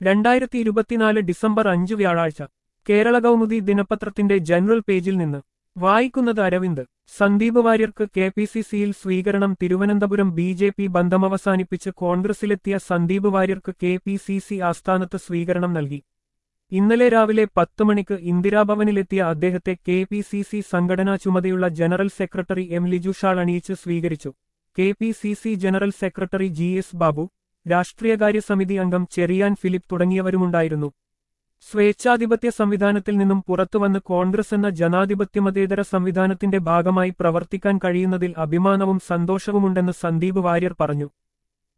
രണ്ടായിരത്തി ഇരുപത്തിനാല് ഡിസംബർ അഞ്ച് വ്യാഴാഴ്ച കേരള കൗമുദി ദിനപത്രത്തിന്റെ ജനറൽ പേജിൽ നിന്ന് വായിക്കുന്നത് അരവിന്ദ് സന്ദീപ് വാര്യർക്ക് കെ പി സി സിയിൽ സ്വീകരണം തിരുവനന്തപുരം ബി ജെ പി ബന്ധമവസാനിപ്പിച്ച് കോൺഗ്രസിലെത്തിയ സന്ദീപ് വാര്യർക്ക് കെ പി സി സി ആസ്ഥാനത്ത് സ്വീകരണം നൽകി ഇന്നലെ രാവിലെ പത്ത് മണിക്ക് ഇന്ദിരാഭവനിലെത്തിയ അദ്ദേഹത്തെ കെ പി സി സി സംഘടനാ ചുമതലയുള്ള ജനറൽ സെക്രട്ടറി എം ലിജുഷാൾ അണിയിച്ച് സ്വീകരിച്ചു K P C C general secretary G S Babu രാഷ്ട്രീയകാര്യ സമിതി അംഗം ചെറിയാൻ ഫിലിപ്പ് തുടങ്ങിയവരുമുണ്ടായിരുന്നു സ്വേച്ഛാധിപത്യ സംവിധാനത്തിൽ നിന്നും പുറത്തുവന്ന് കോൺഗ്രസ് എന്ന ജനാധിപത്യമതേതര സംവിധാനത്തിന്റെ ഭാഗമായി പ്രവർത്തിക്കാൻ കഴിയുന്നതിൽ അഭിമാനവും സന്തോഷവുമുണ്ടെന്ന് സന്ദീപ് വാര്യർ പറഞ്ഞു